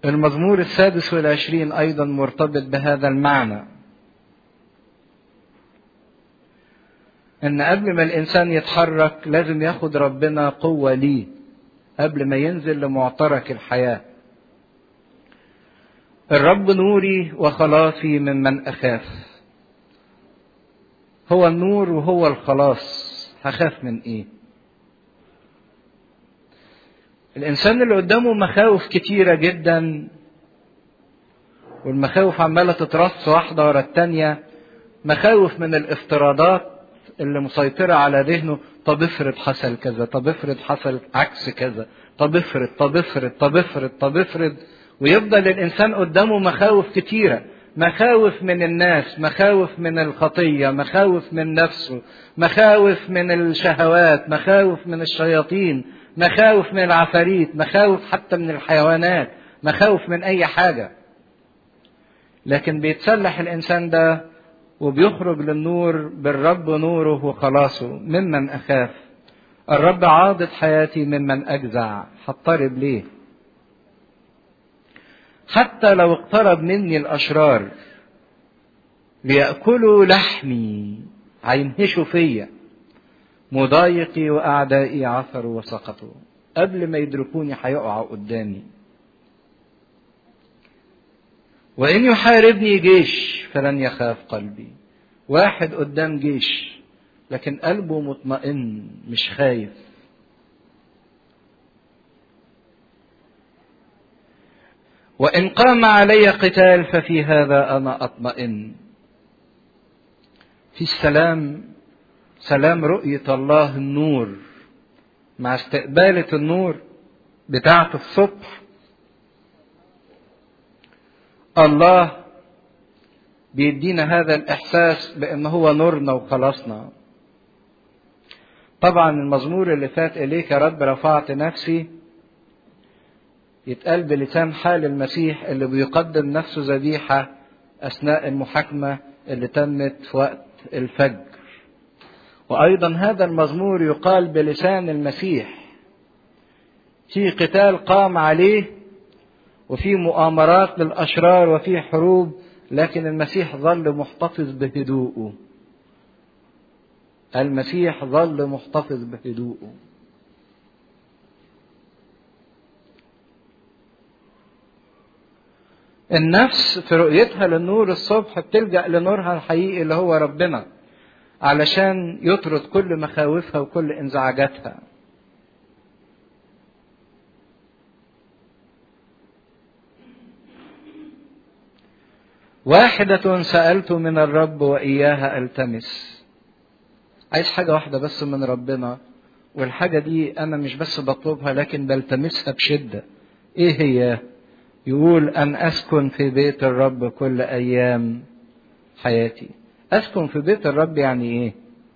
المزمور السادس والعشرين أيضا مرتبط بهذا المعنى إن قبل ما الإنسان يتحرك لازم ياخد ربنا قوة ليه قبل ما ينزل لمعترك الحياة الرب نوري وخلاصي ممن أخاف هو النور وهو الخلاص هخاف من إيه الإنسان اللي قدامه مخاوف كتيرة جدا والمخاوف عمالة تترص واحدة ورا التانية مخاوف من الافتراضات اللي مسيطرة على ذهنه طب افرض حصل كذا طب افرض حصل عكس كذا طب افرض طب افرض طب افرض طب افرض ويفضل الإنسان قدامه مخاوف كتيرة مخاوف من الناس مخاوف من الخطية مخاوف من نفسه مخاوف من الشهوات مخاوف من الشياطين مخاوف من العفاريت مخاوف حتى من الحيوانات مخاوف من أي حاجة لكن بيتسلح الإنسان ده وبيخرج للنور بالرب نوره وخلاصه ممن أخاف الرب عاضد حياتي ممن أجزع هضطرب ليه حتى لو اقترب مني الأشرار ليأكلوا لحمي هينهشوا فيا مضايقي وأعدائي عثروا وسقطوا قبل ما يدركوني هيقعوا قدامي وإن يحاربني جيش فلن يخاف قلبي واحد قدام جيش لكن قلبه مطمئن مش خايف وإن قام علي قتال ففي هذا أنا أطمئن في السلام سلام رؤية الله النور مع استقبالة النور بتاعة الصبح الله بيدينا هذا الإحساس بأن هو نورنا وخلاصنا طبعا المزمور اللي فات إليك يا رب رفعت نفسي يتقال بلسان حال المسيح اللي بيقدم نفسه ذبيحة أثناء المحاكمة اللي تمت في وقت الفجر وأيضا هذا المزمور يقال بلسان المسيح في قتال قام عليه وفي مؤامرات للأشرار وفي حروب لكن المسيح ظل محتفظ بهدوءه المسيح ظل محتفظ بهدوءه النفس في رؤيتها للنور الصبح بتلجأ لنورها الحقيقي اللي هو ربنا علشان يطرد كل مخاوفها وكل انزعاجاتها واحدة سألت من الرب وإياها ألتمس عايز حاجة واحدة بس من ربنا والحاجة دي أنا مش بس بطلبها لكن بلتمسها بشدة إيه هي؟ يقول أن أسكن في بيت الرب كل أيام حياتي أسكن في بيت الرب يعني إيه؟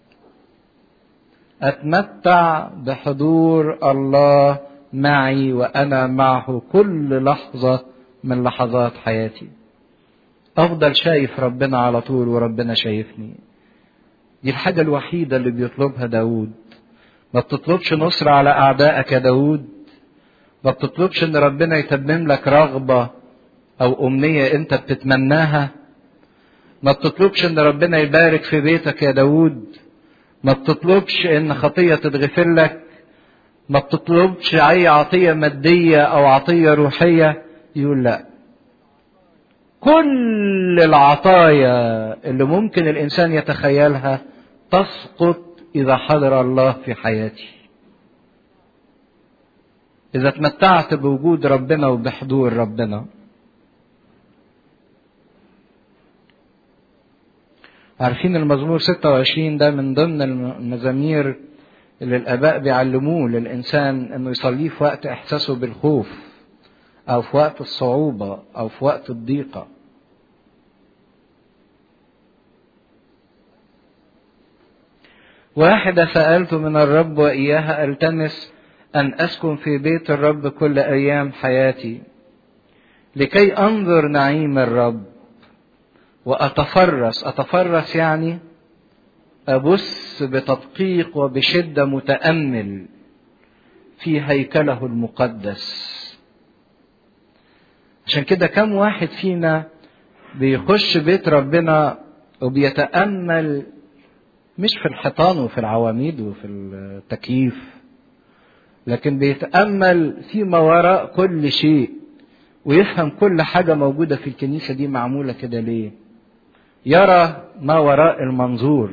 أتمتع بحضور الله معي وأنا معه كل لحظة من لحظات حياتي أفضل شايف ربنا على طول وربنا شايفني دي الحاجة الوحيدة اللي بيطلبها داود ما بتطلبش نصر على أعدائك يا داود ما بتطلبش ان ربنا يتمم لك رغبة او امنية انت بتتمناها ما بتطلبش ان ربنا يبارك في بيتك يا داود ما بتطلبش ان خطية تتغفر لك ما بتطلبش اي عطية مادية او عطية روحية يقول لا كل العطايا اللي ممكن الانسان يتخيلها تسقط اذا حضر الله في حياتي إذا تمتعت بوجود ربنا وبحضور ربنا عارفين المزمور 26 ده من ضمن المزامير اللي الآباء بيعلموه للإنسان إنه يصليه في وقت إحساسه بالخوف أو في وقت الصعوبة أو في وقت الضيقة واحدة سألت من الرب وإياها ألتمس أن أسكن في بيت الرب كل أيام حياتي لكي أنظر نعيم الرب وأتفرس أتفرس يعني أبص بتدقيق وبشدة متأمل في هيكله المقدس عشان كده كم واحد فينا بيخش بيت ربنا وبيتأمل مش في الحيطان وفي العواميد وفي التكييف لكن بيتأمل فيما وراء كل شيء ويفهم كل حاجة موجودة في الكنيسة دي معمولة كده ليه يرى ما وراء المنظور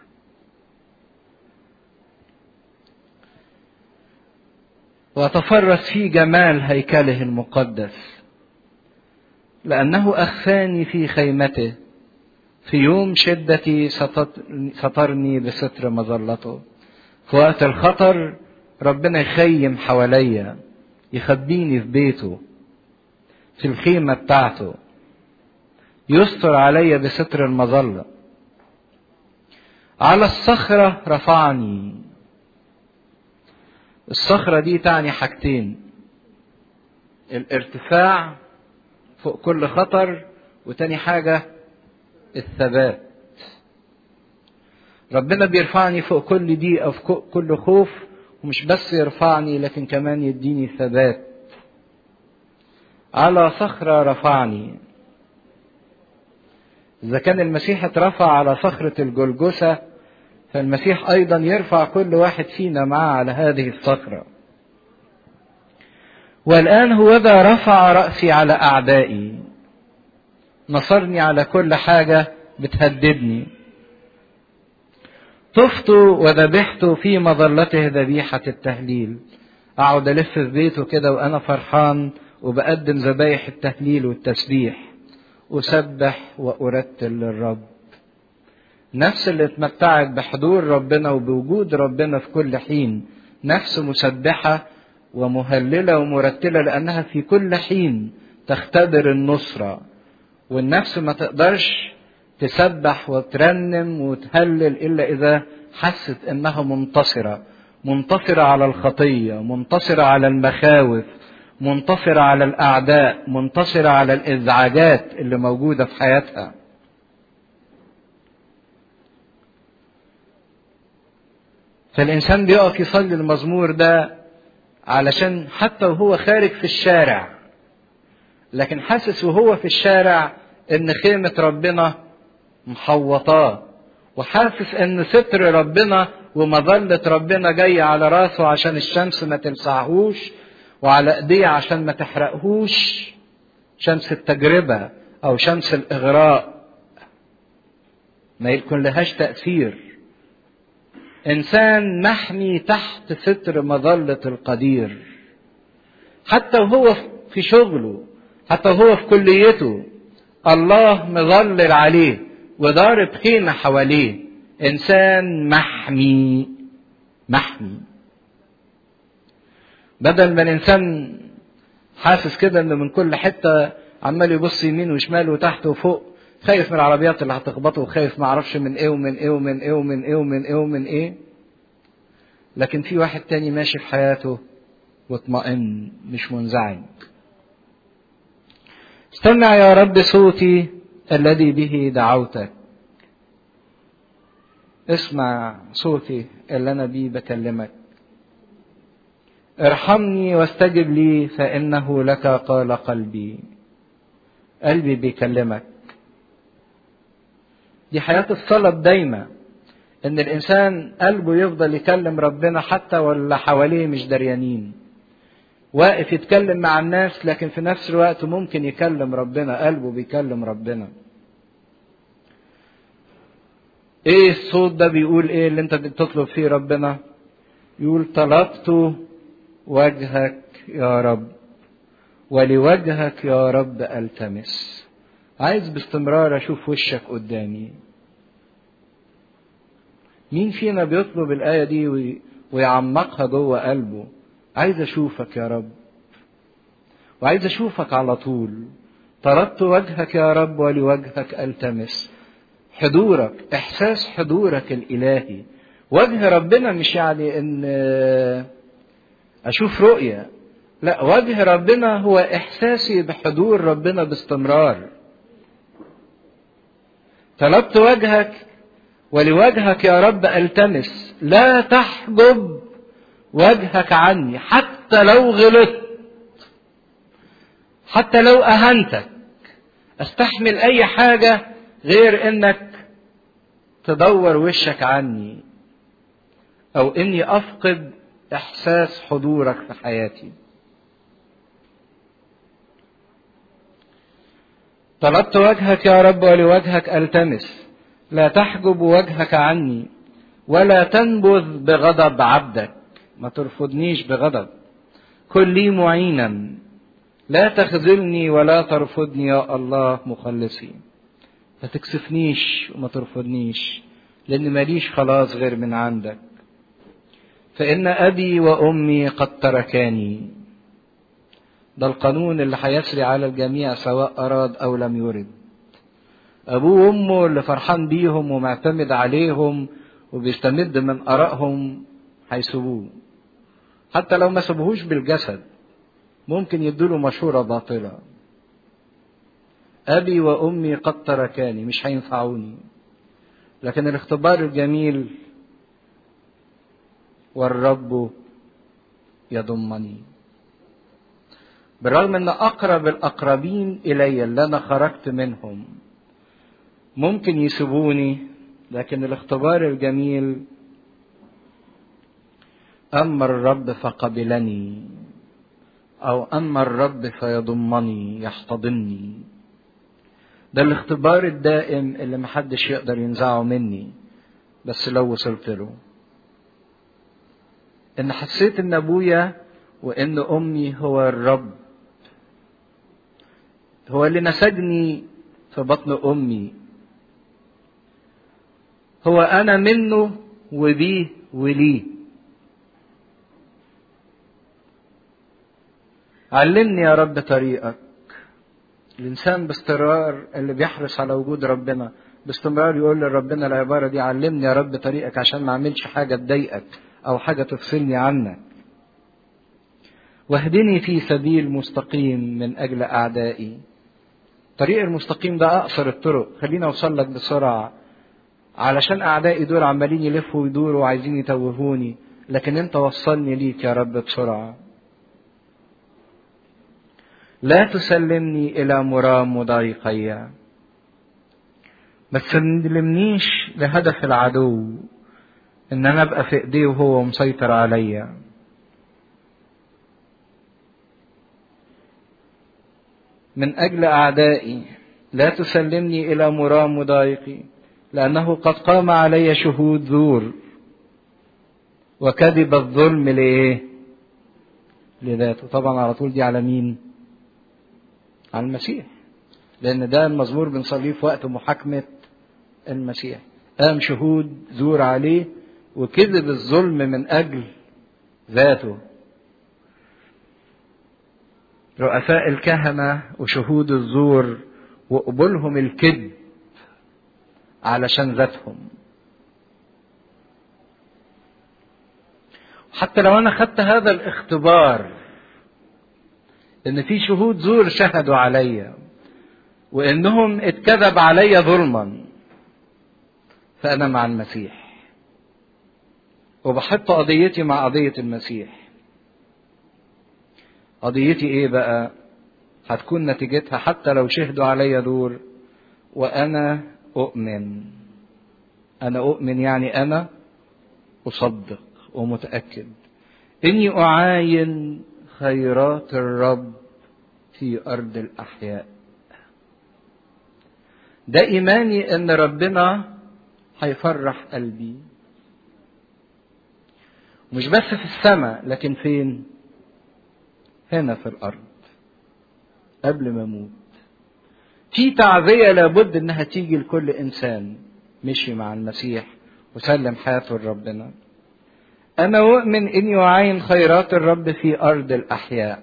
وتفرس في جمال هيكله المقدس لأنه أخفاني في خيمته في يوم شدتي سترني بستر مظلته في وقت الخطر ربنا يخيم حواليا يخبيني في بيته في الخيمة بتاعته يستر عليا بستر المظلة على الصخرة رفعني الصخرة دي تعني حاجتين الارتفاع فوق كل خطر وتاني حاجة الثبات ربنا بيرفعني فوق كل ضيقة فوق كل خوف ومش بس يرفعني لكن كمان يديني ثبات على صخرة رفعني إذا كان المسيح اترفع على صخرة الجلجسة فالمسيح أيضا يرفع كل واحد فينا معه على هذه الصخرة والآن هو ذا رفع رأسي على أعدائي نصرني على كل حاجة بتهددني طفت وذبحت في مظلته ذبيحة التهليل أقعد ألف في بيته كده وأنا فرحان وبقدم ذبايح التهليل والتسبيح أسبح وأرتل للرب نفس اللي اتمتعت بحضور ربنا وبوجود ربنا في كل حين نفس مسبحة ومهللة ومرتلة لأنها في كل حين تختبر النصرة والنفس ما تقدرش تسبح وترنم وتهلل إلا إذا حست إنها منتصرة منتصرة على الخطية منتصرة على المخاوف منتصرة على الأعداء منتصرة على الإزعاجات اللي موجودة في حياتها فالإنسان بيقف يصلي المزمور ده علشان حتى وهو خارج في الشارع لكن حاسس وهو في الشارع ان خيمة ربنا محوطاه وحاسس ان ستر ربنا ومظلة ربنا جاية على راسه عشان الشمس ما تلسعهوش وعلى ايديه عشان ما تحرقهوش شمس التجربة او شمس الاغراء ما يكون لهاش تأثير انسان محمي تحت ستر مظلة القدير حتى وهو في شغله حتى وهو في كليته الله مظلل عليه وضارب خيمة حواليه انسان محمي محمي بدل ما الانسان حاسس كده انه من كل حته عمال يبص يمين وشمال وتحت وفوق خايف من العربيات اللي هتخبطه وخايف ما اعرفش من ايه ومن ايه ومن ايه ومن ايه ومن ايه ومن ايه لكن في واحد تاني ماشي في حياته واطمئن مش منزعج استمع يا رب صوتي الذي به دعوتك اسمع صوتي اللي انا بيه بكلمك ارحمني واستجب لي فانه لك قال قلبي قلبي بيكلمك دي حياة الصلاة دايما ان الانسان قلبه يفضل يكلم ربنا حتى واللي حواليه مش دريانين واقف يتكلم مع الناس لكن في نفس الوقت ممكن يكلم ربنا قلبه بيكلم ربنا ايه الصوت ده بيقول ايه اللي انت بتطلب فيه ربنا يقول طلبت وجهك يا رب ولوجهك يا رب التمس عايز باستمرار اشوف وشك قدامي مين فينا بيطلب الآية دي ويعمقها جوه قلبه عايز أشوفك يا رب وعايز أشوفك على طول طردت وجهك يا رب ولوجهك ألتمس حضورك إحساس حضورك الإلهي وجه ربنا مش يعني إن أشوف رؤية لا وجه ربنا هو إحساسي بحضور ربنا باستمرار طلبت وجهك ولوجهك يا رب التمس لا تحجب وجهك عني حتى لو غلطت حتى لو اهنتك استحمل اي حاجه غير انك تدور وشك عني او اني افقد احساس حضورك في حياتي طلبت وجهك يا رب ولوجهك التمس لا تحجب وجهك عني ولا تنبذ بغضب عبدك ما ترفضنيش بغضب كن لي معينا لا تخذلني ولا ترفضني يا الله مخلصي ما تكسفنيش وما ترفضنيش لان ماليش خلاص غير من عندك فان ابي وامي قد تركاني ده القانون اللي هيسري على الجميع سواء اراد او لم يرد ابوه وامه اللي فرحان بيهم ومعتمد عليهم وبيستمد من ارائهم هيسيبوه حتى لو ما سابوهوش بالجسد ممكن يدوله مشورة باطلة أبي وأمي قد تركاني مش هينفعوني لكن الاختبار الجميل والرب يضمني بالرغم ان اقرب الاقربين الي اللي انا خرجت منهم ممكن يسيبوني لكن الاختبار الجميل اما الرب فقبلني او اما الرب فيضمني يحتضنني ده الاختبار الدائم اللي محدش يقدر ينزعه مني بس لو وصلت له ان حسيت ان ابويا وان امي هو الرب هو اللي نسجني في بطن امي هو انا منه وبيه وليه علمني يا رب طريقك الانسان باستمرار اللي بيحرص على وجود ربنا باستمرار يقول لربنا العباره دي علمني يا رب طريقك عشان ما اعملش حاجه تضايقك او حاجه تفصلني عنك واهدني في سبيل مستقيم من اجل اعدائي الطريق المستقيم ده اقصر الطرق خليني اوصل لك بسرعه علشان اعدائي دول عمالين يلفوا ويدوروا وعايزين يتوهوني لكن انت وصلني ليك يا رب بسرعه لا تسلمني الى مرام مضايقي ما تسلمنيش لهدف العدو ان انا ابقى في ايديه وهو مسيطر عليا من اجل اعدائي لا تسلمني الى مرام مضايقي لانه قد قام علي شهود زور وكذب الظلم لايه لذاته طبعا على طول دي على مين على المسيح لان ده المزمور بنصليه في وقت محاكمه المسيح قام شهود زور عليه وكذب الظلم من اجل ذاته رؤساء الكهنه وشهود الزور وقبولهم الكذب علشان ذاتهم حتى لو انا خدت هذا الاختبار ان في شهود زور شهدوا عليا وانهم اتكذب عليا ظلما فانا مع المسيح وبحط قضيتي مع قضيه المسيح قضيتي ايه بقى هتكون نتيجتها حتى لو شهدوا عليا دور وانا اؤمن انا اؤمن يعني انا اصدق ومتاكد اني اعاين خيرات الرب في ارض الاحياء ده ايماني ان ربنا هيفرح قلبي مش بس في السماء لكن فين هنا في الارض قبل ما اموت في تعزية لابد انها تيجي لكل انسان مشي مع المسيح وسلم حياته لربنا انا اؤمن اني اعاين خيرات الرب في ارض الاحياء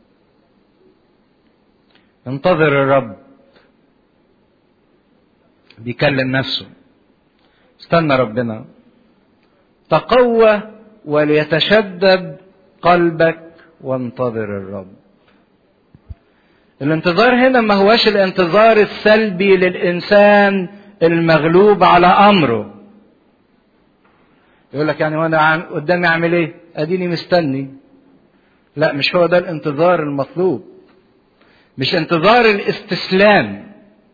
انتظر الرب بيكلم نفسه استنى ربنا تقوى وليتشدد قلبك وانتظر الرب الانتظار هنا ما هوش الانتظار السلبي للانسان المغلوب على امره يقول لك يعني وانا قدامي اعمل ايه اديني مستني لا مش هو ده الانتظار المطلوب مش انتظار الاستسلام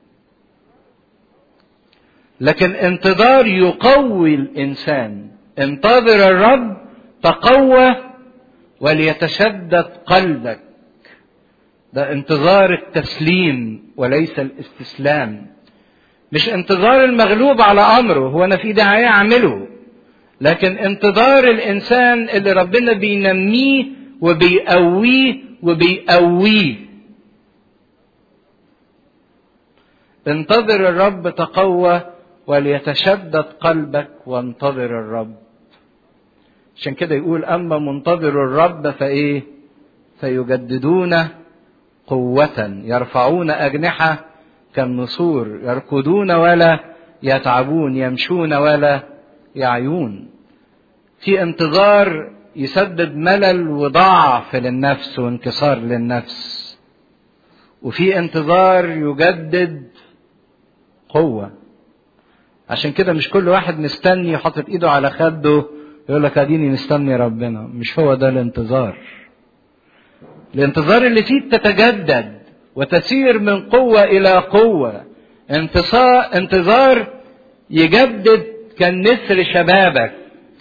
لكن انتظار يقوي الانسان انتظر الرب تقوى وليتشدد قلبك ده انتظار التسليم وليس الاستسلام مش انتظار المغلوب على امره هو انا في داعي اعمله لكن انتظار الانسان اللي ربنا بينميه وبيقويه وبيقويه انتظر الرب تقوى وليتشدد قلبك وانتظر الرب عشان كده يقول اما منتظر الرب فايه فيجددون قوة يرفعون أجنحة كالنسور يركضون ولا يتعبون يمشون ولا يعيون في انتظار يسبب ملل وضعف للنفس وانكسار للنفس وفي انتظار يجدد قوة عشان كده مش كل واحد مستني حاطط ايده على خده يقول لك اديني مستني ربنا مش هو ده الانتظار الانتظار اللي فيه تتجدد وتسير من قوة إلى قوة انتصار انتظار يجدد كالنسر شبابك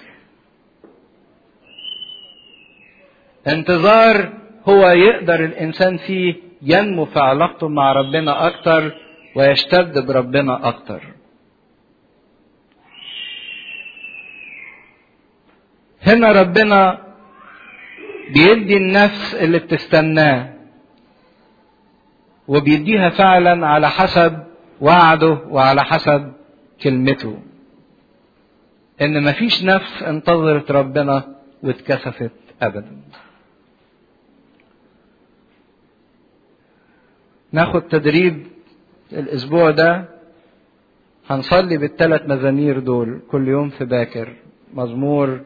انتظار هو يقدر الإنسان فيه ينمو في علاقته مع ربنا أكتر ويشتد بربنا أكتر هنا ربنا بيدي النفس اللي بتستناه وبيديها فعلا على حسب وعده وعلى حسب كلمته ان مفيش نفس انتظرت ربنا واتكسفت ابدا ناخد تدريب الاسبوع ده هنصلي بالثلاث مزامير دول كل يوم في باكر مزمور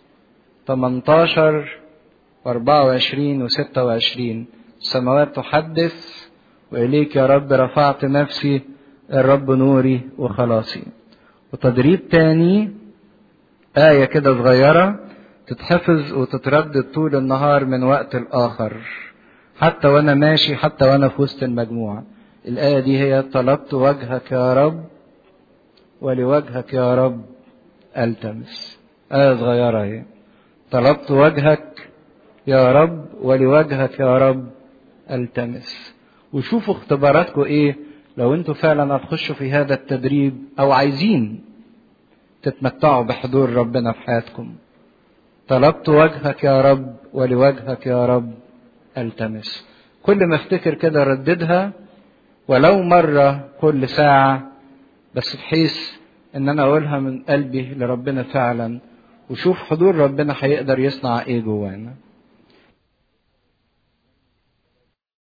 18 و24 و26 السماوات تحدث وإليك يا رب رفعت نفسي الرب نوري وخلاصي وتدريب تاني آية كده صغيرة تتحفظ وتتردد طول النهار من وقت الآخر حتى وأنا ماشي حتى وأنا في وسط المجموعة الآية دي هي طلبت وجهك يا رب ولوجهك يا رب ألتمس آية صغيرة اهي طلبت وجهك يا رب ولوجهك يا رب التمس وشوفوا اختباراتكم ايه لو انتوا فعلا هتخشوا في هذا التدريب او عايزين تتمتعوا بحضور ربنا في حياتكم طلبت وجهك يا رب ولوجهك يا رب التمس كل ما افتكر كده رددها ولو مرة كل ساعة بس بحيث ان انا اقولها من قلبي لربنا فعلا وشوف حضور ربنا هيقدر يصنع ايه جوانا